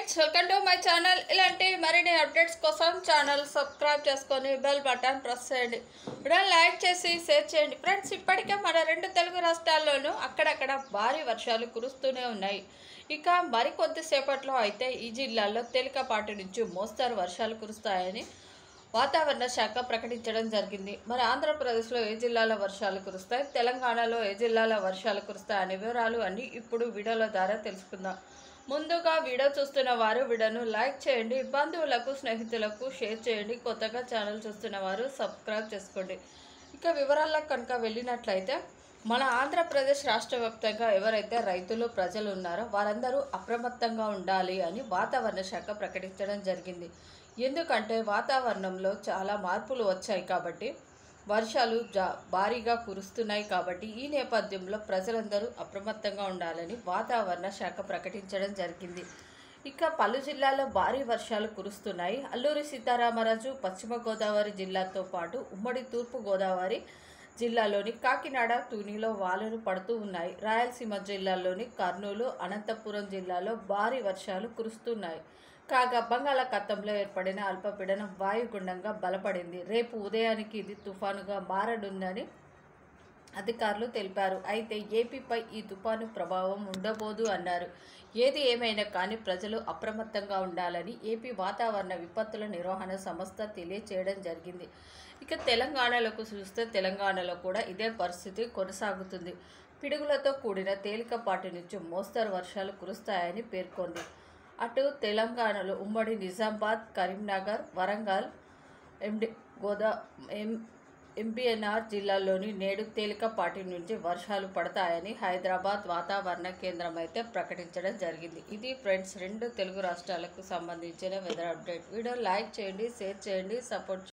friends welcome to my channel ఇలాంటి మరిన్ని updates కోసం ఛానల్ సబ్స్క్రైబ్ చేసుకొని బెల్ బటన్ ప్రెస్ చేయండి వీడియో లైక్ చేసి షేర్ చేయండి ఫ్రెండ్స్ ఇప్పటికే మన రెండు తెలుగు రాష్ట్రాల్లోనూ అక్కడక్కడ భారీ వర్షాలు కురుస్తూనే ఉన్నాయి ఇక మరికొద్దిసేపట్లో అయితే ఈ జిల్లాల్లో తేలికపాటి నుంచి మోస్తారు వర్షాలు కురుస్తాయని వాతావరణ శాఖ ప్రకటించడం జరిగింది మరి ఆంధ్రప్రదేశ్లో ఏ జిల్లాల వర్షాలు కురుస్తాయి తెలంగాణలో ఏ జిల్లాల వర్షాలు కురుస్తాయి అనే వివరాలు అన్ని ఇప్పుడు వీడియోల ద్వారా తెలుసుకుందాం ముందుగా వీడియో చూస్తున్న వారు వీడియోను లైక్ చేయండి బంధువులకు స్నేహితులకు షేర్ చేయండి కొత్తగా ఛానల్ చూస్తున్న వారు సబ్స్క్రైబ్ చేసుకోండి ఇక వివరాలకు కనుక వెళ్ళినట్లయితే మన ఆంధ్రప్రదేశ్ రాష్ట్ర వ్యాప్తంగా ఎవరైతే రైతులు ప్రజలు ఉన్నారో వారందరూ అప్రమత్తంగా ఉండాలి అని వాతావరణ శాఖ ప్రకటించడం జరిగింది ఎందుకంటే వాతావరణంలో చాలా మార్పులు వచ్చాయి కాబట్టి వర్షాలు జా భారీగా కురుస్తున్నాయి కాబట్టి ఈ నేపథ్యంలో ప్రజలందరూ అప్రమత్తంగా ఉండాలని వాతావరణ శాఖ ప్రకటించడం జరిగింది ఇక పలు జిల్లాల్లో భారీ వర్షాలు కురుస్తున్నాయి అల్లూరి సీతారామరాజు పశ్చిమ గోదావరి జిల్లాతో పాటు ఉమ్మడి తూర్పు గోదావరి జిల్లాలోని కాకినాడ తూనిలో వాలులు పడుతూ ఉన్నాయి రాయలసీమ జిల్లాలోని కర్నూలు అనంతపురం జిల్లాలో భారీ వర్షాలు కురుస్తున్నాయి కాగా బంగాళాఖాతంలో ఏర్పడిన అల్పపీడనం వాయుగుండంగా బలపడింది రేపు ఉదయానికి ఇది తుఫానుగా మారనుందని అధికారులు తెలిపారు అయితే ఏపీపై ఈ తుఫాను ప్రభావం ఉండబోదు అన్నారు ఏది ఏమైనా కానీ ప్రజలు అప్రమత్తంగా ఉండాలని ఏపీ వాతావరణ విపత్తుల నిర్వహణ సంస్థ తెలియచేయడం జరిగింది ఇక తెలంగాణలోకి చూస్తే తెలంగాణలో కూడా ఇదే పరిస్థితి కొనసాగుతుంది పిడుగులతో కూడిన తేలికపాటి నుంచి మోస్తరు వర్షాలు కురుస్తాయని పేర్కొంది అటు తెలంగాణలో ఉమ్మడి నిజామాబాద్ కరీంనగర్ వరంగల్ ఎండి గోదా ఎం ఎంపీఎన్ఆర్ జిల్లాల్లోని నేడు తేలికపాటి నుంచి వర్షాలు పడతాయని హైదరాబాద్ వాతావరణ కేంద్రం అయితే ప్రకటించడం జరిగింది ఇది ఫ్రెండ్స్ రెండు తెలుగు రాష్ట్రాలకు సంబంధించిన వెదర్ అప్డేట్ వీడియో లైక్ చేయండి షేర్ చేయండి సపోర్ట్